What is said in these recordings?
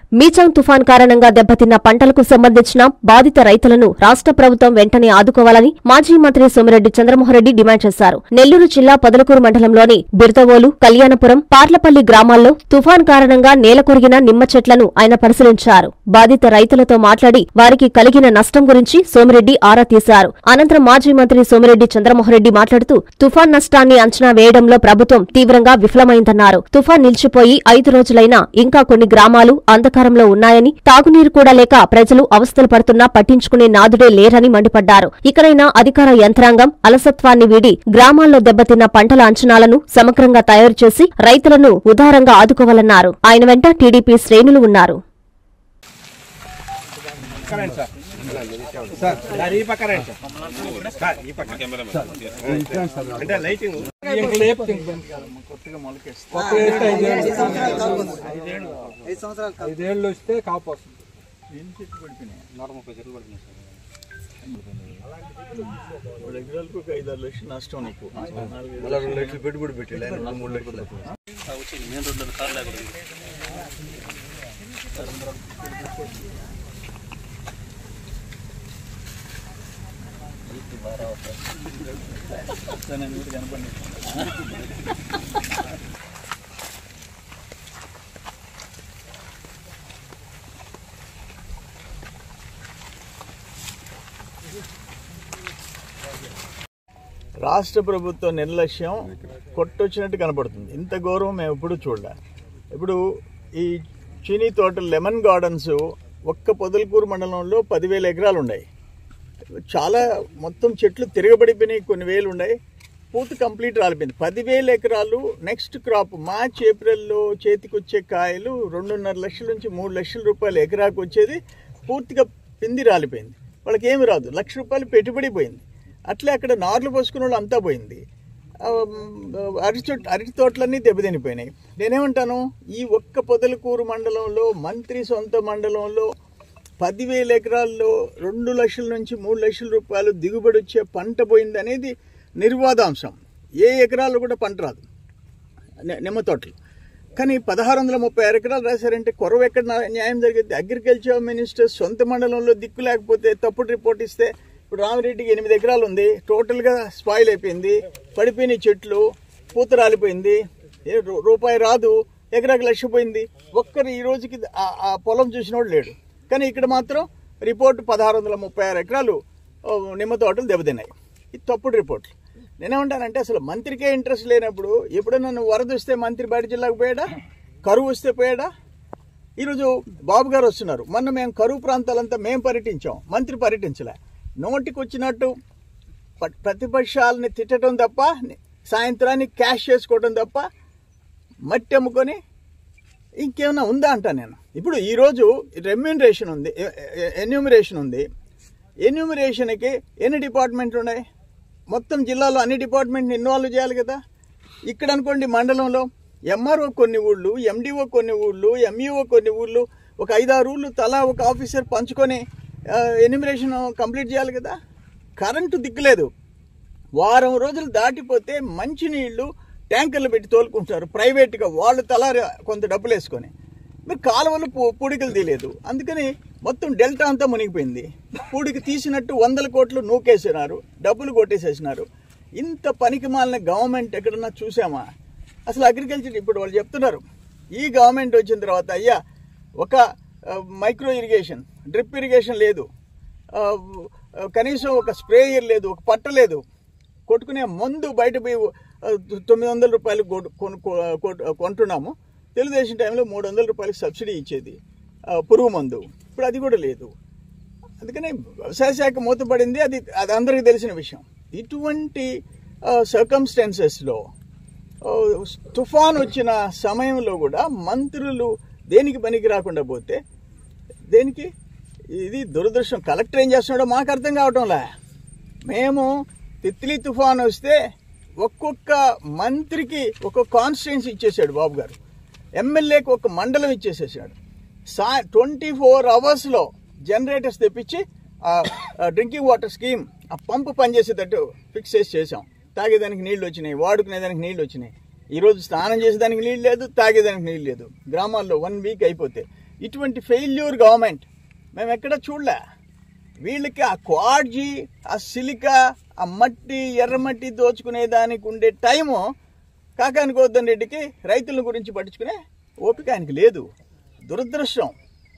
మీచాంగ్ తుఫాన్ కారణంగా దెబ్బతిన్న పంటలకు సంబంధించిన బాధిత రైతులను రాష్ట్ర ప్రభుత్వం వెంటనే ఆదుకోవాలని మాజీ మంత్రి సోమిరెడ్డి చంద్రమోహన్రెడ్డి డిమాండ్ చేశారు నెల్లూరు జిల్లా పొదలకూరు మండలంలోని బిర్దవోలు కళ్యాణపురం పార్లపల్లి గ్రామాల్లో తుఫాన్ కారణంగా నేలకొరిగిన నిమ్మ చెట్లను ఆయన పరిశీలించారు బాధిత రైతులతో మాట్లాడి వారికి కలిగిన నష్టం గురించి సోమిరెడ్డి ఆరా తీశారు అనంతరం మాజీ మంత్రి సోమిరెడ్డి చంద్రమోహన్రెడ్డి మాట్లాడుతూ తుఫాన్ నష్టాన్ని అంచనా వేయడంలో ప్రభుత్వం తీవ్రంగా విఫలమైందన్నారు తుఫాన్ నిలిచిపోయి ఐదు రోజులైనా ఇంకా కొన్ని గ్రామాలు అంధకారంలో ఉన్నాయని తాగునీరు కూడా లేక ప్రజలు అవస్థలు పడుతున్నా పట్టించుకునే నాదుడే లేరని మండిపడ్డారు ఇకనైనా అధికార యంత్రాంగం అలసత్వాన్ని వీడి గ్రామాల్లో దెబ్బతిన్న పంటల అంచనాలను సమగ్రంగా తయారు చేసి రైతులను ఉదారంగా ఆదుకోవాలన్నారు ఆయన వెంట టీడీపీ శ్రేణులు ఉన్నారు కరెంట్ సార్ సార్ సార్ ఈ పక్క రండి సార్ సార్ ఈ పక్క అంటే లైటింగ్ ఐదేళ్ళు వస్తే కాపు వస్తుంది ఎకరాలకు ఒక ఐదు ఆరు లక్షలు నష్టం నీకు మళ్ళీ రెండు లక్షలు పెట్టుబడి పెట్టాడు ఆయన రెండు మూడు లక్షలు రాష్ట్ర ప్రభుత్వ నిర్లక్ష్యం కొట్టొచ్చినట్టు కనపడుతుంది ఇంత గౌరవం మేము ఎప్పుడు చూడలే ఇప్పుడు ఈ చీనీ తోటలు లెమన్ గార్డెన్స్ ఒక్క పొదలకూరు మండలంలో పదివేల ఎకరాలు ఉన్నాయి చాలా మొత్తం చెట్లు తిరగబడిపోయినాయి కొన్ని వేలు ఉన్నాయి పూర్తి కంప్లీట్ రాలిపోయింది పదివేల ఎకరాలు నెక్స్ట్ క్రాప్ మార్చ్ ఏప్రిల్లో చేతికి వచ్చే కాయలు రెండున్నర లక్షల నుంచి మూడు లక్షల రూపాయలు ఎకరాకు వచ్చేది పూర్తిగా పింది రాలిపోయింది వాళ్ళకి ఏమి రాదు లక్ష రూపాయలు పెట్టుబడి పోయింది అట్లే అక్కడ నార్లు పోసుకున్న వాళ్ళు అంతా పోయింది ఆ, అరటి చెట్టు అరటి తోటలన్నీ దెబ్బతినిపోయినాయి నేనేమంటాను ఈ ఒక్క పొదలకూరు మండలంలో మంత్రి సొంత మండలంలో పదివేల ఎకరాల్లో రెండు లక్షల నుంచి మూడు లక్షల రూపాయలు దిగుబడి వచ్చే పంట పోయింది అనేది నిర్వాదాంశం ఏ ఎకరాల్లో కూడా పంట రాదు ని- నిమ్మ తోటలు కానీ పదహారు వందల ముప్పై ఆరు ఎకరాలు రాశారంటే కొరవ ఎక్కడ న్యా- న్యాయం జరిగింది అగ్రికల్చర్ మినిస్టర్ సొంత మండలంలో దిక్కు లేకపోతే తప్పుడు రిపోర్ట్ ఇస్తే ఇప్పుడు రామిరెడ్డికి ఎనిమిది ఎకరాలు ఉంది టోటల్గా స్పాయిల్ అయిపోయింది పడిపోయిన చెట్లు పూత రాలిపోయింది ఏ రూ- రూపాయి రాదు ఎకరాకి లక్ష పోయింది ఒక్కరు ఈ రోజుకి ఆ- ఆ పొలం చూసినోడు లేడు కానీ ఇక్కడ మాత్రం రిపోర్ట్ పదహారు వందల ముప్పై ఆరు ఎకరాలు ఓ, నిమ్మ తోటలు దెబ్బతిన్నాయి ఇది తప్పుడు రిపోర్ట్లు నేనేమంటానంటే అసలు మంత్రికే ఇంట్రెస్ట్ లేనప్పుడు ఎప్పుడైనా నువ్వు వరద వస్తే మంత్రి బయట జిల్లాకు పోయాడా కరువు వస్తే పోయాడా ఈరోజు బాబు గారు వస్తున్నారు మొన్న మేము కరువు ప్రాంతాలంతా మేము పర్యటించాం మంత్రి పర్యటించలే నోటికి వచ్చినట్టు ప- ప్రతిపక్షాలని తిట్టడం తప్ప సాయంత్రానికి క్యాష్ చేసుకోవడం తప్ప మట్టి అమ్ముకొని ఇంకేమైనా ఉందా అంటా నేను ఇప్పుడు ఈరోజు రెమ్యూనరేషన్ ఉంది ఎన్యూమరేషన్ ఉంది ఎన్యూమరేషన్కి ఎన్ని డిపార్ట్మెంట్లు ఉన్నాయి మొత్తం జిల్లాలో అన్ని డిపార్ట్మెంట్ని ఇన్వాల్వ్ చేయాలి కదా ఇక్కడ అనుకోండి మండలంలో ఎంఆర్ఓ కొన్ని ఊళ్ళు ఎండిఓ కొన్ని ఊళ్ళు ఎంఈఓ కొన్ని ఊళ్ళు ఒక ఐదారు ఊళ్ళు తలా ఒక ఆఫీసర్ పంచుకొని ఎన్యూమరేషన్ కంప్లీట్ చేయాలి కదా కరెంటు దిక్కులేదు వారం రోజులు దాటిపోతే మంచినీళ్లు ట్యాంకర్లు పెట్టి తోలుకుంటారు ప్రైవేట్గా వాళ్ళు తలా కొంత డబ్బులు వేసుకొని మీరు కాలువలు పు- పూడికలు తీయలేదు అందుకని మొత్తం డెల్టా అంతా మునిగిపోయింది పూడికి తీసినట్టు వందల కోట్లు నూకేసినారు డబ్బులు కొట్టేసేసినారు ఇంత పనికి మాలిన గవర్నమెంట్ ఎక్కడన్నా చూసామా అసలు అగ్రికల్చర్ ఇప్పుడు వాళ్ళు చెప్తున్నారు ఈ గవర్నమెంట్ వచ్చిన తర్వాత అయ్యా ఒక ఆ, మైక్రో ఇరిగేషన్ డ్రిప్ ఇరిగేషన్ లేదు ఆ, కనీసం ఒక స్ప్రేయర్ లేదు ఒక పట్ట లేదు కొట్టుకునే మందు బయట పోయి ఆ, తొమ్మిది వందల రూపాయలు కొను- కొను- కొ- కొంటున్నాము తెలుగుదేశం టైంలో మూడు వందల రూపాయలకి సబ్సిడీ ఇచ్చేది ఆ, పురుగు మందు ఇప్పుడు అది కూడా లేదు అందుకనే వ్యవసాయ శాఖ మూతపడింది అది అది అందరికీ తెలిసిన విషయం ఇటువంటి సర్కమ్స్టాన్సెస్లో తుఫాన్ వచ్చిన సమయంలో కూడా మంత్రులు దేనికి పనికి రాకుండా పోతే దేనికి ఇది దురదృష్టం కలెక్టర్ ఏం చేస్తున్నాడో మాకు అర్థం కావటంలే మేము తిత్లీ తుఫాన్ వస్తే ఒక్కొక్క మంత్రికి ఒక్కొక్క కాన్స్టిట్యున్సీ ఇచ్చేసాడు బాబు గారు ఎమ్మెల్యేకి ఒక మండలం ఇచ్చేసేసాడు సా ట్వంటీ ఫోర్ అవర్స్లో జనరేటర్స్ తెప్పించి డ్రింకింగ్ వాటర్ స్కీమ్ ఆ పంపు పనిచేసేటట్టు ఫిక్స్ చేసి చేసాం తాగేదానికి నీళ్లు వచ్చినాయి వాడుకునేదానికి నీళ్లు వచ్చినాయి ఈ రోజు స్నానం చేసేదానికి నీళ్ళు లేదు తాగేదానికి నీళ్ళు లేదు గ్రామాల్లో వన్ వీక్ అయిపోతే ఇటువంటి ఫెయిల్యూర్ గవర్నమెంట్ మేము ఎక్కడ చూడలే వీళ్ళకి ఆ క్వాడ్జీ ఆ సిలికా ఆ మట్టి ఎర్రమట్టి దోచుకునే దానికి ఉండే టైము కాకాని గోవర్ధన్ రెడ్డికి రైతుల గురించి పట్టించుకునే ఓపిక ఆయనకి లేదు దురదృష్టం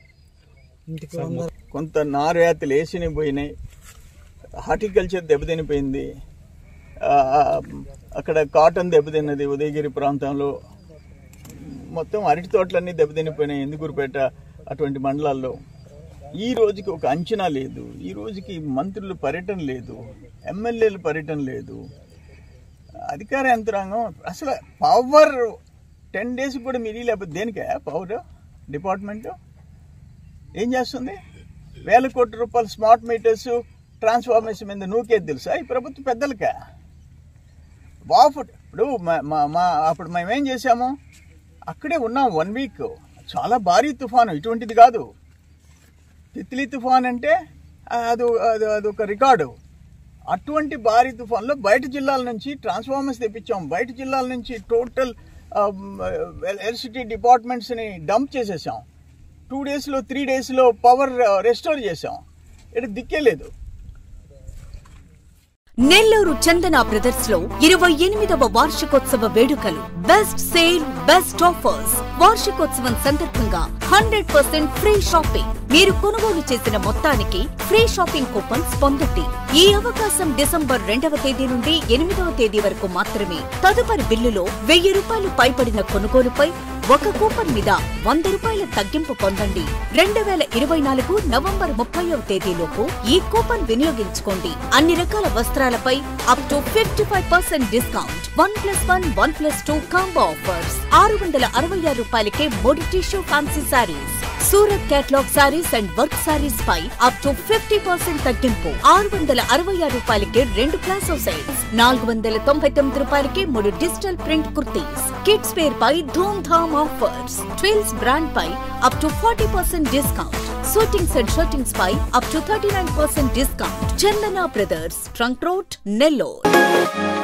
కొంత నారుయాతలు వేసిని పోయినాయి హార్టికల్చర్ దెబ్బతినిపోయింది ఆ, అక్కడ కాటన్ దెబ్బతిన్నది ఉదయగిరి ప్రాంతంలో మొత్తం అరటి తోటలన్నీ దెబ్బతినిపోయినాయి ఎందుకూరుపేట అటువంటి మండలాల్లో ఈ రోజుకి ఒక అంచనా లేదు ఈ రోజుకి మంత్రులు పర్యటన లేదు ఎమ్మెల్యేలు పర్యటన లేదు అధికార యంత్రాంగం అసలు పవర్ టెన్ డేస్ కూడా మిగిలి లేకపోతే దేనికే పవర్ డిపార్ట్మెంట్ ఏం చేస్తుంది వేల కోట్ల రూపాయల స్మార్ట్ మీటర్స్ ట్రాన్స్ఫార్మేషన్ మీద నూకేది తెలుసా ఈ ప్రభుత్వ పెద్దలకే బాఫుట్ ఇప్పుడు మా- మా మా అప్పుడు మేము ఏం చేసాము అక్కడే ఉన్నాం వన్ వీక్ చాలా భారీ తుఫాను ఇటువంటిది కాదు తిత్లీ తుఫాన్ అంటే అది అది అదొక రికార్డు అటువంటి భారీ తుఫాన్లో బయట జిల్లాల నుంచి ట్రాన్స్ఫార్మర్స్ తెప్పించాం బయట జిల్లాల నుంచి టోటల్ ఎలక్ట్రిసిటీ డిపార్ట్మెంట్స్ని డంప్ చేసేసాం టూ డేస్లో త్రీ డేస్లో పవర్ రెస్టోర్ చేసాం ఇక్కడ దిక్కే లేదు నెల్లూరు చందన బ్రదర్స్ లో ఇరవై ఎనిమిదవ వార్షికోత్సవ వేడుకలు బెస్ట్ సేల్ బెస్ట్ ఆఫర్స్ వార్షికోత్సవం సందర్భంగా హండ్రెడ్ పర్సెంట్ ఫ్రీ షాపింగ్ మీరు కొనుగోలు చేసిన మొత్తానికి ఫ్రీ షాపింగ్ కూపన్స్ పొందండి ఈ అవకాశం డిసెంబర్ రెండవ తేదీ నుండి ఎనిమిదవ తేదీ వరకు మాత్రమే తదుపరి బిల్లులో వెయ్యి రూపాయలు పైబడిన కొనుగోలుపై ఒక కూపన్ మీద వంద రూపాయల తగ్గింపు పొందండి రెండు వేల ఇరవై నాలుగు నవంబర్ ముప్పైవ తేదీలోపు ఈ కూపన్ వినియోగించుకోండి అన్ని రకాల వస్త్రాలపై up to fifty five percent discount one plus one one plus two combo offers ఆరు వందల అరవై ఆరు రూపాయలకే మూడు tissue fancy saris Surat catalogue saris and work saris పై అప్ టు ఫిఫ్టీ పర్సెంట్ తగ్గింపు ఆరు వందల అరవై ఆరు రూపాయలకే రెండు ప్లాసో సెట్స్ నాలుగు వందల తొంభై తొమ్మిది రూపాయలకే మూడు digital print kurtis kids wear పై Dhoom Dham offers twills brand పై up to forty percent discount shootings and shirtings పై up to thirty nine percent discount Chandana brothers trunk road Nellore